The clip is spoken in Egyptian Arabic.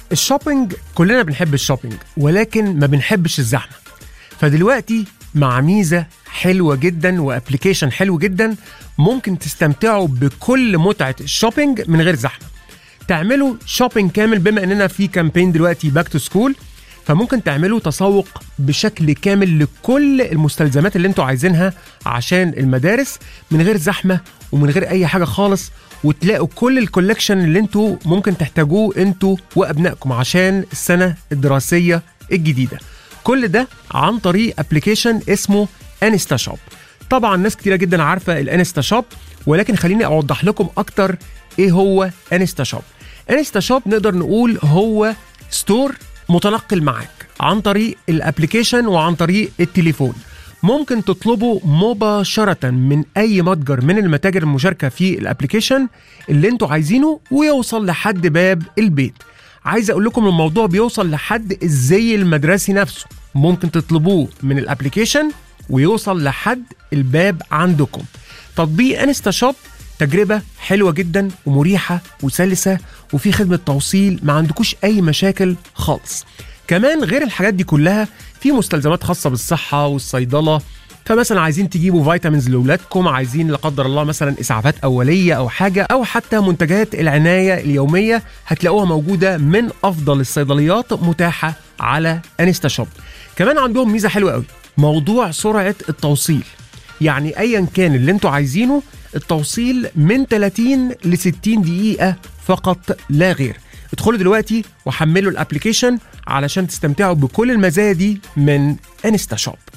الشوبينج كلنا بنحب الشوبينج ولكن ما بنحبش الزحمه فدلوقتي مع ميزه حلوه جدا وابلكيشن حلو جدا ممكن تستمتعوا بكل متعه الشوبينج من غير زحمه تعملوا شوبينج كامل بما اننا في كامبين دلوقتي باك تو سكول فممكن تعملوا تسوق بشكل كامل لكل المستلزمات اللي انتوا عايزينها عشان المدارس من غير زحمه ومن غير اي حاجه خالص وتلاقوا كل الكولكشن اللي انتوا ممكن تحتاجوه انتوا وابنائكم عشان السنه الدراسيه الجديده كل ده عن طريق ابلكيشن اسمه انستا شوب طبعا ناس كتيره جدا عارفه الانستا شوب ولكن خليني اوضح لكم اكتر ايه هو انستا شوب انستا شوب نقدر نقول هو ستور متنقل معاك عن طريق الابلكيشن وعن طريق التليفون ممكن تطلبه مباشرة من أي متجر من المتاجر المشاركة في الابلكيشن اللي انتوا عايزينه ويوصل لحد باب البيت عايز اقول لكم الموضوع بيوصل لحد الزي المدرسي نفسه ممكن تطلبوه من الابلكيشن ويوصل لحد الباب عندكم تطبيق انستا شوب تجربة حلوة جدا ومريحة وسلسة وفي خدمة توصيل ما عندكوش أي مشاكل خالص كمان غير الحاجات دي كلها في مستلزمات خاصة بالصحة والصيدلة فمثلا عايزين تجيبوا فيتامينز لاولادكم عايزين لا قدر الله مثلا اسعافات اوليه او حاجه او حتى منتجات العنايه اليوميه هتلاقوها موجوده من افضل الصيدليات متاحه على انستا شوب كمان عندهم ميزه حلوه قوي موضوع سرعه التوصيل يعني ايا كان اللي انتوا عايزينه التوصيل من 30 ل 60 دقيقه فقط لا غير ادخلوا دلوقتي وحملوا الابلكيشن علشان تستمتعوا بكل المزايا دي من انستا شوب